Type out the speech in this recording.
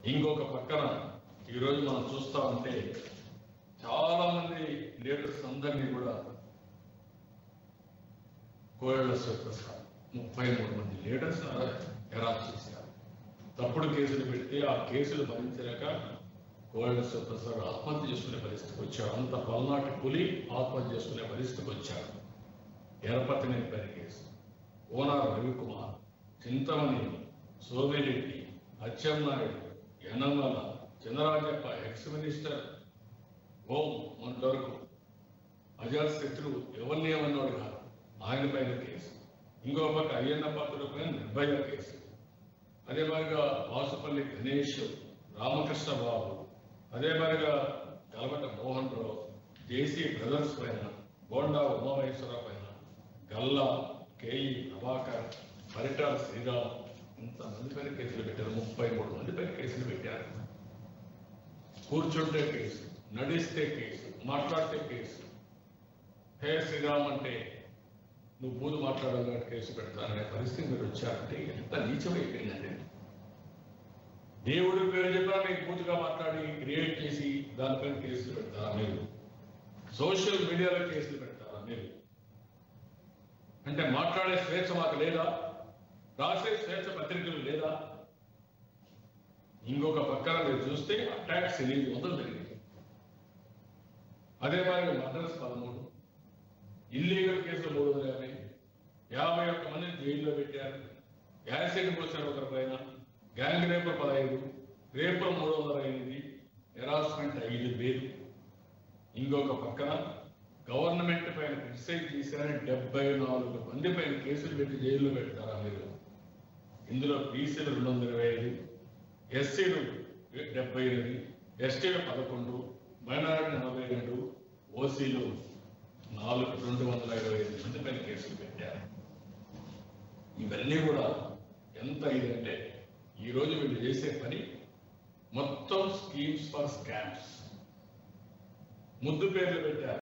ఇంకొక పక్కన ఈరోజు మనం చూస్తా ఉంటే చాలా మంది లీడర్స్ అందరినీ కూడా కోయళ్ళ శివప్రసాద్ ముప్పై మూడు మంది లీడర్స్ ఎరాజ్ చేశారు తప్పుడు కేసులు పెడితే ఆ కేసులు భరించలేక కోయళ్ళ శివప్రసాద్ ఆత్మహత్య చేసుకునే పరిస్థితికి వచ్చాడు అంత పల్నాటి పులి ఆత్మహత్య చేసుకునే పరిస్థితికి వచ్చాడు ఎరపతినేని పని కేసు ఓనార్ రవికుమార్ చింతమణి సోమిరెడ్డి అచ్చెన్నాయుడు యనమల చంద్రరాజప్ప ఎక్స్ మినిస్టర్ ఓం మొన్నటి అజాత్ శత్రువు ఎవరిని ఏమన్నాడు కాదు ఆయన పైన కేసు ఇంకో పక్క అయ్యన్న పాత్ర పైన నిర్భయ కేసు అదే మాదిరిగా వాసుపల్లి గణేష్ రామకృష్ణ బాబు అదే మాదిరిగా కలవట మోహన్ రావు జేసీ బ్రదర్స్ పైన బోండా ఉమామహేశ్వరరావు పైన గల్లా కేఈ ప్రభాకర్ పరిటాల శ్రీరామ్ ఇంతమంది పైన కేసులు పెట్టారు ముప్పై మూడు మంది పైన కేసులు పెట్టారు కూర్చుంటే కేసు నడిస్తే కేసు మాట్లాడితే కేసు హే శ్రీరామ్ అంటే నువ్వు బూదు మాట్లాడాలి కాబట్టి కేసు పెడతాననే పరిస్థితి మీరు వచ్చారంటే ఎంత నీచమైపోయిందండి దేవుడి పేరు చెప్పినా మీకు బూతుగా మాట్లాడి క్రియేట్ చేసి దానిపైన కేసులు పెడతారా మీరు సోషల్ మీడియాలో కేసులు పెడతారా మీరు అంటే మాట్లాడే స్వేచ్ఛ మాకు లేదా రాసే స్వేచ్ఛ పత్రికలు లేదా ఇంకొక పక్కన మీరు చూస్తే అటాక్స్ ఎనిమిది వందలు జరిగింది అదే మరి మద్రాస్ పదమూడు ఇల్లీగల్ కేసులు మూడు వందల యాభై యాభై ఒక్క మందిని జైల్లో పెట్టారు యాసిడ్ పోసారు ఒకరి పైన గ్యాంగ్ రేపర్ పదహైదు రేపర్ మూడు వందల ఎనిమిది హెరాస్మెంట్ ఐదు వేలు ఇంకొక పక్కన గవర్నమెంట్ పైన క్రిటిసైజ్ చేశారని డెబ్బై నాలుగు మంది పైన కేసులు పెట్టి జైల్లో పెడతారా మీరు ఇందులో బీసీలు రెండు వందల ఇరవై ఐదు ఎస్సీలు డెబ్బై ఎనిమిది ఎస్టీలు పదకొండు మైనారిటీ నలభై రెండు ఓసీలు నాలుగు రెండు వందల ఇరవై ఐదు మంది పైన కేసులు పెట్టారు ఇవన్నీ కూడా ఎంత ఇదంటే ఈ రోజు వీళ్ళు చేసే పని మొత్తం స్కీమ్స్ ఫర్ స్కామ్స్ ముద్దు పేర్లు పెట్టారు